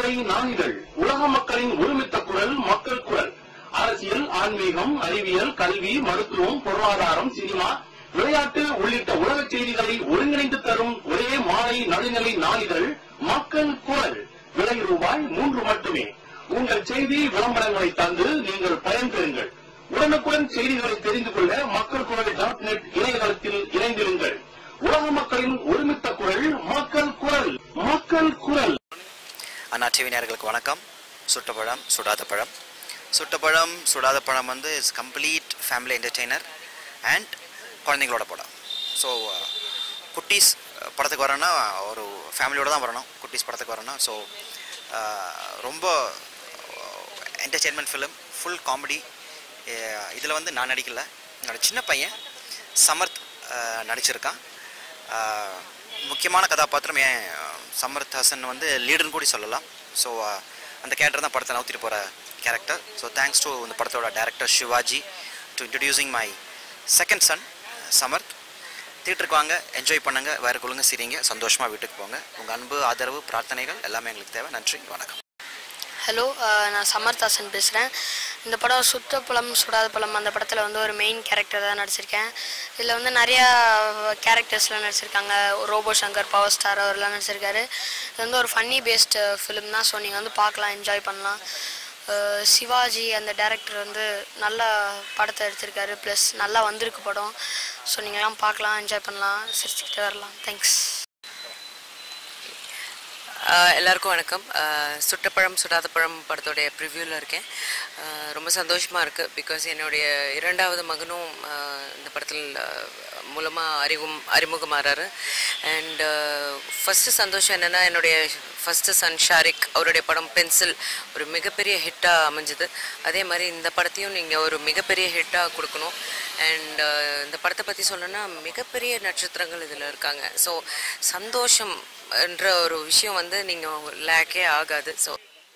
நடுநிலை நாளிதழ் உலக மக்களின் ஒருமித்த குரல் மக்கள் குரல் அரசியல் ஆன்மீகம் அறிவியல் கல்வி மருத்துவம் பொருளாதாரம் சினிமா விளையாட்டு உள்ளிட்ட உலக செய்திகளை ஒருங்கிணைந்து தரும் ஒரே மாலை நடுநிலை நாளிதழ் மக்கள் குரல் விலை ரூபாய் மூன்று மட்டுமே உங்கள் செய்தி விளம்பரங்களை தந்து நீங்கள் பயன்பெறுங்கள் உடனுக்குடன் செய்திகளை தெரிந்து கொள்ள மக்கள் குரல் டாட் நெட் இணையதளத்தில் இணைந்திருங்கள் உலக மக்களின் ஒருமித்த குரல் மக்கள் குரல் மக்கள் குரல் அண்ணா டிவி நேயர்களுக்கு வணக்கம் சுட்ட பழம் சுடாத பழம் சுட்ட பழம் சுடாத பழம் வந்து is complete family entertainer and குழந்தைங்களோட படம் ஸோ குட்டீஸ் அஹ், படத்துக்கு வரேன்னா ஒரு ஃபேமிலியோட தான் வரணும் குட்டீஸ் படத்துக்கு வரேன்னா ஸோ ரொம்ப என்டர்டெயின்மெண்ட் ஃபிலிம் ஃபுல் காமெடி இதில் வந்து நான் நடிக்கல என்னோட சின்ன பையன் சமர்த் அஹ், நடிச்சிருக்கான் அஹ், முக்கியமான கதாபாத்திரம் ஏன் அஹ், சமர்த் ஹசன் வந்து லீடுன்னு கூட சொல்லலாம் ஸோ அந்த கேரக்டர் தான் படத்தை நவுத்திட்டு போகிற கேரக்டர் ஸோ தேங்க்ஸ் டு இந்த படத்தோட director Sivaji to introducing my second son Samarth தியேட்டருக்கு வாங்க என்ஜாய் பண்ணுங்க வேறு கொள்ளுங்க சிரிங்க சந்தோஷமாக வீட்டுக்கு போங்க உங்கள் அன்பு ஆதரவு பிரார்த்தனைகள் எல்லாமே எங்களுக்கு தேவை நன்றி வணக்கம் ஹலோ நான் சமர்த்தாசன் பேசுகிறேன் இந்த படம் சுத்த பழம் சுடாத பழம் அந்த படத்தில் வந்து ஒரு மெயின் கேரக்டர் தான் நடிச்சிருக்கேன் இதில் வந்து நிறையா கேரக்டர்ஸ்லாம் நடிச்சிருக்காங்க ரோபோ சங்கர் பவர் ஸ்டார் அவர்லாம் நடிச்சிருக்காரு இது வந்து ஒரு ஃபன்னி பேஸ்டு ஃபிலிம் தான் ஸோ நீங்கள் வந்து பார்க்கலாம் என்ஜாய் பண்ணலாம் அஹ் சிவாஜி அந்த டேரக்டர் வந்து நல்ல படத்தை எடுத்திருக்காரு ப்ளஸ் நல்லா வந்திருக்கு படம் ஸோ நீங்கள்லாம் பார்க்கலாம் என்ஜாய் பண்ணலாம் சிரிச்சுக்கிட்டு வரலாம் தேங்க்ஸ் ஆஹ் எல்லாருக்கும் வணக்கம் ஆஹ் சுட்டப்பழம் சுடாத பழம் படத்தோடைய ப்ரிவ்யூவில் இருக்கேன் ஆஹ் ரொம்ப சந்தோஷமாக இருக்குது பிகாஸ் என்னுடைய இரண்டாவது மகனும் ஆஹ் இந்த படத்தில் மூலமாக அறிவும் அறிமுகமாறாரு அண்ட் ஃபஸ்ட்டு சந்தோஷம் என்னென்னா என்னுடைய ஃபஸ்ட்டு சன் ஷாரிக் அவருடைய படம் பென்சில் ஒரு மிகப்பெரிய ஹிட்டாக அமைஞ்சுது அதே மாதிரி இந்த படத்தையும் நீங்கள் ஒரு மிகப்பெரிய ஹிட்டாக கொடுக்கணும் அண்ட் இந்த படத்தை பற்றி சொல்லணும்னா மிகப்பெரிய நட்சத்திரங்கள் இதில் இருக்காங்க ஸோ சந்தோஷம் என்ற ஒரு விஷயம் வந்து நீங்கள் லேக்கே ஆகாது ஸோ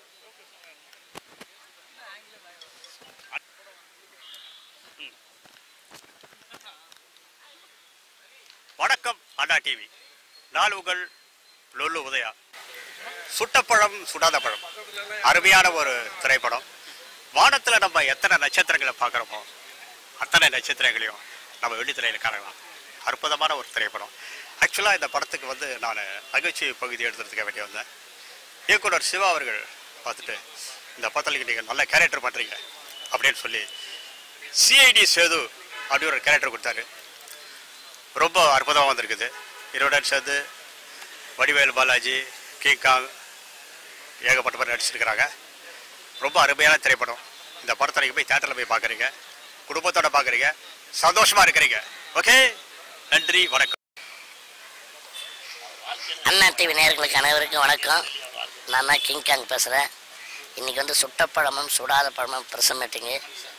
வணக்கம் அண்ணா டிவி நான் உங்கள் லொல்லு உதயா சுட்டப்பழம் சுடாத பழம் அருமையான ஒரு திரைப்படம் வானத்தில் நம்ம எத்தனை நட்சத்திரங்களை பார்க்குறோமோ அத்தனை நட்சத்திரங்களையும் நம்ம வெள்ளித்திரையில் காணலாம் அற்புதமான ஒரு திரைப்படம் ஆக்சுவலாக இந்த படத்துக்கு வந்து நான் நகைச்சுவை பகுதி எடுத்துறதுக்கு வேண்டிய வந்தேன் இயக்குனர் சிவா அவர்கள் பார்த்துட்டு இந்த படத்தில் நீங்கள் நல்ல கேரக்டர் பண்ணுறீங்க அப்படின்னு சொல்லி சிஐடி சேது அப்படி ஒரு கேரக்டர் கொடுத்தாரு ரொம்ப அற்புதமாக வந்திருக்குது இருடன் சேர்ந்து வடிவேல் பாலாஜி கிங்காங் ஏகப்பட்ட பேர் நடிச்சிருக்கிறாங்க ரொம்ப அருமையான திரைப்படம் இந்த படத்தை நீங்கள் போய் தேட்டரில் போய் பார்க்குறீங்க குடும்பத்தோட பார்க்குறீங்க சந்தோஷமாக இருக்கிறீங்க ஓகே நன்றி வணக்கம் அண்ணா டிவி நேயர்களுக்கு அனைவருக்கும் வணக்கம் நான் தான் கிங்காங் பேசுகிறேன் இன்றைக்கி வந்து சுட்டப்பழமும் சுடாத பழமும் ப்ரெஸ் மீட்டிங்கு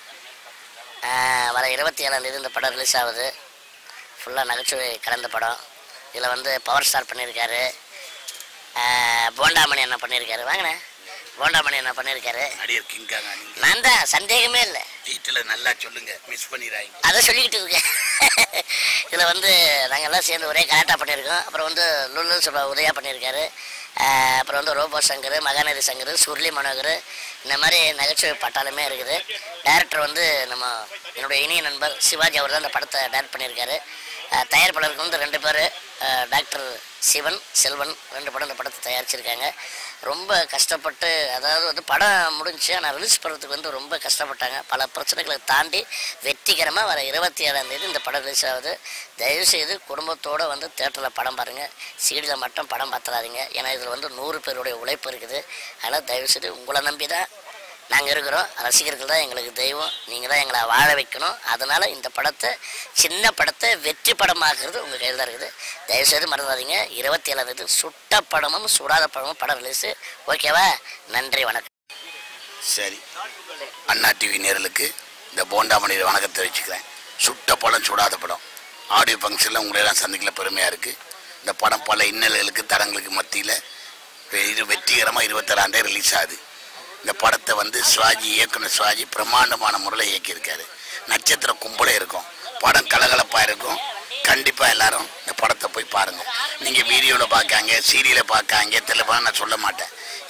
வர இருபத்தி ஏழாந்தேதி இந்த படம் ரிலீஸ் ஆகுது ஃபுல்லாக நகைச்சுவை கலந்த படம் இதில் வந்து பவர் ஸ்டார் பண்ணியிருக்காரு ஆஹ் போண்டாமணி என்ன பண்ணியிருக்காரு வாங்கினேன் போண்டாமணி என்ன பண்ணியிருக்காரு நடிகர் கிங்காங்க நீங்க நான் தான் சந்தேகமே இல்லை வீட்டுல நல்லா சொல்லுங்க மிஸ் பண்ணிடுறாங்க அதை சொல்லிக்கிட்டு இருக்கேன் இதில் வந்து நாங்கள் எல்லாம் சேர்ந்து ஒரே கரெக்டாக பண்ணியிருக்கோம் அப்புறம் வந்து லுல்லு சொல்ல உதயா பண்ணியிருக்காரு ஆஹ் அப்புறம் வந்து ரோபோ சங்கர் மகாநதி சங்கர் சுருளி மனோகர் இந்த மாதிரி நகைச்சுவை பட்டாலுமே இருக்குது டைரக்டர் வந்து நம்ம என்னுடைய இனிய நண்பர் சிவாஜி அவர் தான் இந்த படத்தை டைரக்ட் பண்ணியிருக்காரு ஆஹ் தயாரிப்பாளருக்கு வந்து ரெண்டு பேர் டாக்டர் சிவன் செல்வன் ரெண்டு படம் இந்த படத்தை தயாரிச்சிருக்காங்க ரொம்ப கஷ்டப்பட்டு அதாவது வந்து படம் முடிஞ்சு ஆனால் ரிலீஸ் பண்ணுறதுக்கு வந்து ரொம்ப கஷ்டப்பட்டாங்க பல பிரச்சனைகளை தாண்டி வெற்றிகரமாக வர இருபத்தி ஏழாம் தேதி இந்த படம் ரிலீஸ் ஆகுது தயவுசெய்து குடும்பத்தோடு வந்து தேட்டரில் படம் பாருங்கள் சீடியில் மட்டும் படம் பார்த்துறாதீங்க ஏன்னா இதில் வந்து நூறு பேருடைய உழைப்பு இருக்குது அதனால் தயவுசெய்து உங்களை நம்பி தான் நாங்கள் இருக்கிறோம் ரசிகர்கள் தான் எங்களுக்கு தெய்வம் நீங்கள் தான் எங்களை வாழ வைக்கணும் அதனால் இந்த படத்தை சின்ன படத்தை வெற்றி படமாக்குறது உங்கள் கையில் தான் இருக்குது தயவுசெய்து மறந்துடாதீங்க இருபத்தி ஏழாம் தேதி சுட்ட படமும் சுடாத படமும் படம் ரிலீஸு ஓகேவா நன்றி வணக்கம் சரி அண்ணா டிவி நேரலுக்கு இந்த போண்டாமணி வணக்கத்தை வச்சுக்கிறேன் சுட்ட படம் சுடாத படம் ஆடியோ ஃபங்க்ஷனில் உங்களெல்லாம் சந்திக்கல பெருமையாக இருக்குது இந்த படம் பல இன்னல்களுக்கு தடங்களுக்கு மத்தியில் இது வெற்றிகரமாக இருபத்தாறாம் தேதி ரிலீஸ் ஆகுது இந்த படத்தை வந்து சிவாஜி இயக்குனர் சிவாஜி பிரம்மாண்டமான முறையில் இயக்கியிருக்காரு நட்சத்திர கும்பலே இருக்கும் படம் கலகலப்பாக இருக்கும் கண்டிப்பாக எல்லாரும் இந்த படத்தை போய் பாருங்கள் நீங்கள் வீடியோவில் பார்க்காங்க சீரியலில் பார்க்காங்க தெளிவாக நான் சொல்ல மாட்டேன்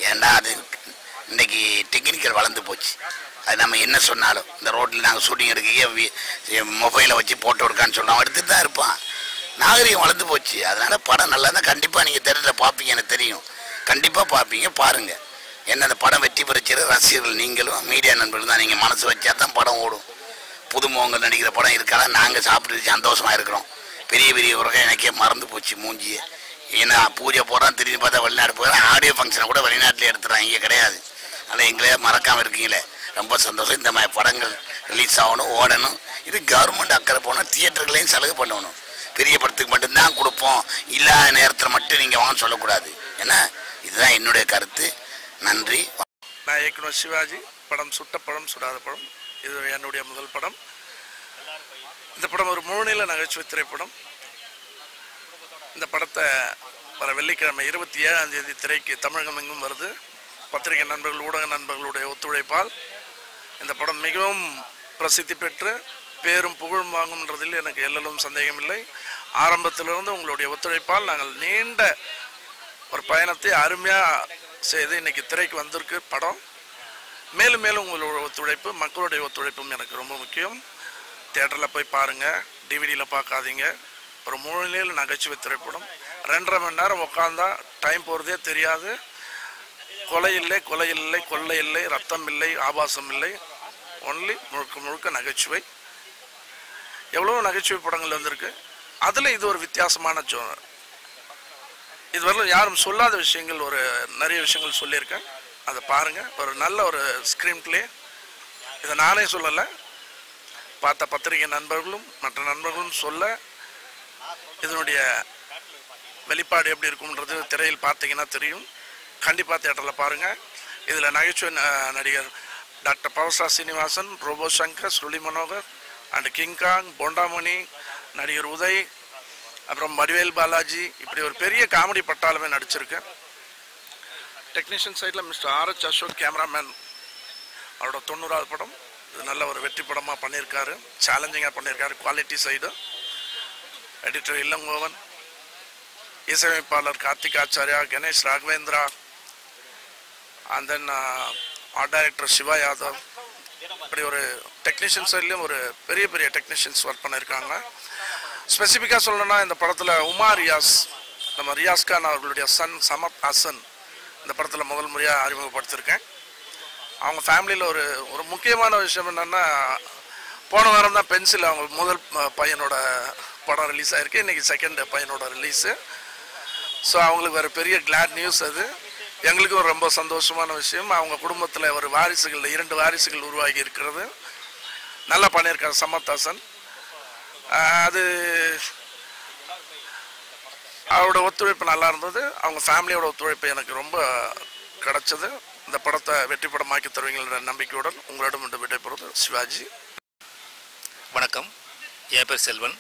ஏன்டா அது இன்னைக்கு டெக்னிக்கல் வளர்ந்து போச்சு அது நம்ம என்ன சொன்னாலும் இந்த ரோட்டில் நாங்கள் ஷூட்டிங் எடுக்க மொபைலை வச்சு போட்டோ எடுக்கான்னு சொன்னோம் எடுத்துட்டு தான் இருப்பான் நாகரிகம் வளர்ந்து போச்சு அதனால படம் நல்லா தான் கண்டிப்பாக நீங்கள் தேட்டரில் பார்ப்பீங்க எனக்கு தெரியும் கண்டிப்பாக பார்ப்பீங்க பாருங்கள் என்ன அந்த படம் வெற்றி பெறுச்சு ரசிகர்கள் நீங்களும் மீடியா நண்பர்கள் தான் நீங்கள் மனசு வச்சா தான் படம் ஓடும் புதுமுகங்கள் நடிக்கிற படம் இருக்கலாம் நாங்கள் சாப்பிட்டு சந்தோஷமா இருக்கிறோம் பெரிய பெரிய உலகம் எனக்கே மறந்து போச்சு மூஞ்சியை ஏன்னா பூஜை போடுறான் திரும்பி பார்த்தா வெளிநாடு போகிறேன் ஆடியோ ஃபங்க்ஷனை கூட வெளிநாட்டிலே எடுத்துறான் இங்கே கிடையாது ஆனால் எங்களே மறக்காமல் இருக்கீங்களே ரொம்ப சந்தோஷம் இந்த மாதிரி படங்கள் ரிலீஸ் ஆகணும் ஓடணும் இது கவர்மெண்ட் அக்கறை போனால் தியேட்டர்களையும் சலுகை பண்ணணும் பெரிய படத்துக்கு மட்டும்தான் கொடுப்போம் இல்லாத நேரத்தில் மட்டும் நீங்கள் வாங்க சொல்லக்கூடாது ஏன்னா இதுதான் என்னுடைய கருத்து நன்றி நான் இயக்குனர் சிவாஜி படம் சுட்ட படம் சுடாத படம் இது என்னுடைய முதல் படம் இந்த படம் ஒரு முழுநீள நகைச்சுவை திரைப்படம் இந்த படத்தை வர வெள்ளிக்கிழமை இருபத்தி ஏழாம் தேதி திரைக்கு தமிழகம் எங்கும் வருது பத்திரிகை நண்பர்கள் ஊடக நண்பர்களுடைய ஒத்துழைப்பால் இந்த படம் மிகவும் பிரசித்தி பெற்று பேரும் புகழும் வாங்கும்ன்றதில் எனக்கு எல்லலும் சந்தேகமில்லை ஆரம்பத்திலிருந்து உங்களுடைய ஒத்துழைப்பால் நாங்கள் நீண்ட ஒரு பயணத்தை அருமையாக செய்து இன்னைக்கு திரைக்கு வந்திருக்கு படம் மேலும் மேலும் உங்களோட ஒத்துழைப்பு மக்களுடைய ஒத்துழைப்பும் எனக்கு ரொம்ப முக்கியம் தேட்டரில் போய் பாருங்கள் டிவிடியில் பார்க்காதீங்க ஒரு மூணு நேரம் நகைச்சுவை திரைப்படம் ரெண்டரை மணி நேரம் உட்காந்தா டைம் போகிறதே தெரியாது கொலை இல்லை கொலை இல்லை கொள்ளை இல்லை ரத்தம் இல்லை ஆபாசம் இல்லை ஒன்லி முழுக்க முழுக்க நகைச்சுவை எவ்வளோ நகைச்சுவை படங்கள் வந்திருக்கு அதில் இது ஒரு வித்தியாசமான ஜோனர் இதுவரையிலும் யாரும் சொல்லாத விஷயங்கள் ஒரு நிறைய விஷயங்கள் சொல்லியிருக்கேன் அதை பாருங்கள் ஒரு நல்ல ஒரு ஸ்க்ரீன் ப்ளே இதை நானே சொல்லலை பார்த்த பத்திரிகை நண்பர்களும் மற்ற நண்பர்களும் சொல்ல இதனுடைய வெளிப்பாடு எப்படி இருக்கும்ன்றது திரையில் பார்த்தீங்கன்னா தெரியும் கண்டிப்பாக தேட்டரில் பாருங்கள் இதில் நகைச்சுவை ந- நடிகர் டாக்டர் பவசா சீனிவாசன் ரோபோ சங்கர் சுருளி மனோகர் அண்ட் கிங்காங் போண்டாமணி நடிகர் உதய் அப்புறம் வடிவேல் பாலாஜி இப்படி ஒரு பெரிய காமெடி பட்டாளமே நடிச்சிருக்கேன் டெக்னீஷியன் சைடில் மிஸ்டர் ஆர்எச் அசோக் கேமராமேன் அவரோட தொண்ணூறாவது படம் இது நல்ல ஒரு வெற்றி படமாக பண்ணியிருக்காரு சேலஞ்சிங்காக பண்ணியிருக்காரு குவாலிட்டி சைடு எடிட்டர் இளங்கோவன் இசையமைப்பாளர் Karthik Acharya Ganesh Raghavendra and then art director Siva Yadav இப்படி ஒரு டெக்னீஷியன் சைட்லேயும் ஒரு பெரிய பெரிய டெக்னீஷியன்ஸ் ஒர்க் பண்ணியிருக்காங்க ஸ்பெசிஃபிக்காக சொல்லணும்னா இந்த படத்தில் உமா ரியாஸ் நம்ம ரியாஸ் கான் அவர்களுடைய சன் சமத் ஹசன் இந்த படத்தில் முதல் முறையாக அறிமுகப்படுத்தியிருக்கேன் அவங்க ஃபேமிலியில் ஒரு ஒரு முக்கியமான விஷயம் என்னென்னா போன வாரம் தான் பென்சில் அவங்க முதல் ப- பையனோட படம் ரிலீஸ் ஆயிருக்கு இன்றைக்கி செகண்ட் பையனோட ரிலீஸு ஸோ அவங்களுக்கு ஒரு பெரிய கிளாட் நியூஸ் அது எங்களுக்கும் ரொம்ப சந்தோஷமான விஷயம் அவங்க குடும்பத்தில் ஒரு வாரிசுகள் இரண்டு வாரிசுகள் உருவாகி இருக்கிறது நல்லா பண்ணியிருக்காரு சமத்தாசன் ஆஹ் அது அவரோட ஒத்துழைப்பு நல்லா இருந்தது அவங்க ஃபேமிலியோட ஒத்துழைப்பு எனக்கு ரொம்ப கிடைச்சது இந்த படத்தை வெற்றி படமாக்கி தருவீங்கன்ற நம்பிக்கையுடன் உங்களிடம் இன்று விடைபெறுவது சிவாஜி வணக்கம் என் பேர் செல்வன்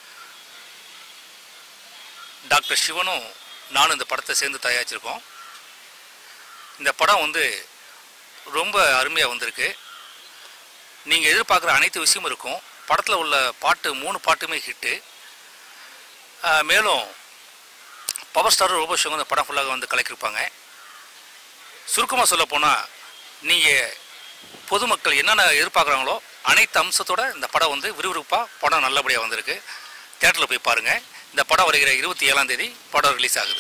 டாக்டர் சிவனும் நானும் இந்த படத்தை சேர்ந்து தயாரிச்சிருக்கோம் இந்த படம் வந்து ரொம்ப அருமையாக வந்திருக்கு நீங்கள் எதிர்பார்க்குற அனைத்து விஷயமும் இருக்கும் படத்தில் உள்ள பாட்டு மூணு பாட்டுமே ஹிட்டு மேலும் பவர் ஸ்டார் ரோபோ ஷோங்க இந்த படம் ஃபுல்லாக வந்து கலக்கியிருப்பாங்க சுருக்கமாக சொல்ல போனால் நீங்கள் பொதுமக்கள் என்னென்ன எதிர்பார்க்குறாங்களோ அனைத்து அம்சத்தோட இந்த படம் வந்து விறுவிறுப்பாக படம் நல்லபடியாக வந்திருக்கு தேட்டரில் போய் பாருங்கள் இந்த படம் வருகிற இருபத்தி ஏழாம் தேதி படம் ரிலீஸ் ஆகுது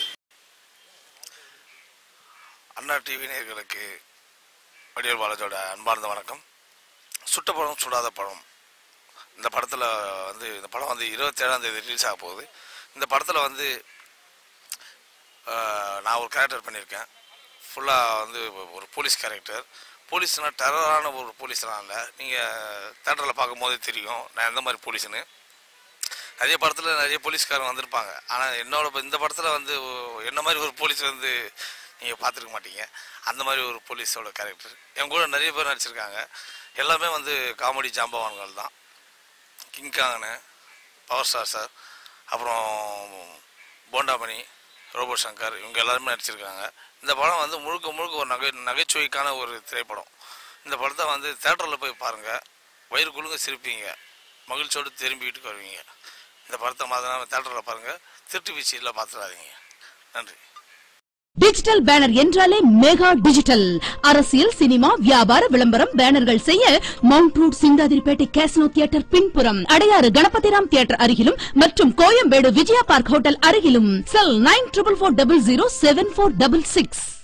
அண்ணா டிவி நேயர்களுக்கு வடிவேல் பாலாஜோட அன்பார்ந்த வணக்கம் சுட்ட படம் சுடாத படம் இந்த படத்தில் வந்து இந்த படம் வந்து இருபத்தேழாம் தேதி ரிலீஸ் ஆக போகுது இந்த படத்தில் வந்து ஆஹ், நான் ஒரு கேரக்டர் பண்ணியிருக்கேன் ஃபுல்லாக வந்து ஒரு போலீஸ் கேரக்டர் போலீஸ்னால் டெரரான ஒரு போலீஸ்லாம் இல்லை நீங்கள் தேட்டரில் பார்க்கும்போதே தெரியும் நான் எந்த மாதிரி போலீஸ்னு நிறைய படத்தில் நிறைய போலீஸ்காரங்க வந்திருப்பாங்க ஆனால் என்னோட இப்ப இந்த படத்தில் வந்து ஒ- என்ன மாதிரி ஒரு போலீஸ் வந்து நீங்கள் பார்த்துருக்க மாட்டீங்க அந்த மாதிரி ஒரு போலீஸோட கேரக்டர் என் கூட நிறைய பேர் நடிச்சிருக்காங்க எல்லாமே வந்து காமெடி ஜாம்பவான்கள் தான் கிங்காங்கனு பவர் ஸ்டார் சார் அப்புறம் போண்டாமணி ரோபோ சங்கர் இவங்க எல்லாருமே நடிச்சிருக்காங்க இந்த படம் வந்து முழுக்க முழுக்க ஒரு நகை நகைச்சுவைக்கான ஒரு திரைப்படம் இந்த படத்தை வந்து தேட்டரில் போய் பாருங்கள் வயிறு குழுங்க சிரிப்பீங்க மகிழ்ச்சியோடு திரும்பி வீட்டுக்கு வருவீங்க இந்த படத்தை மாதிரி தேட்டரில் பாருங்கள் திருட்டு வீச்சியில் பார்த்துடாதீங்க நன்றி டிஜிட்டல் பேனர் என்றாலே மெகா டிஜிட்டல் அரசியல் சினிமா வியாபார விளம்பரம் பேனர்கள் செய்ய mount road Chintadripet casino theatre பின்புறம் அடையாறு கணபதிராம் தியேட்டர் அருகிலும் மற்றும் கோயம்பேடு விஜயா பார்க் ஹோட்டல் அருகிலும் cell nine triple four double zero seven four double six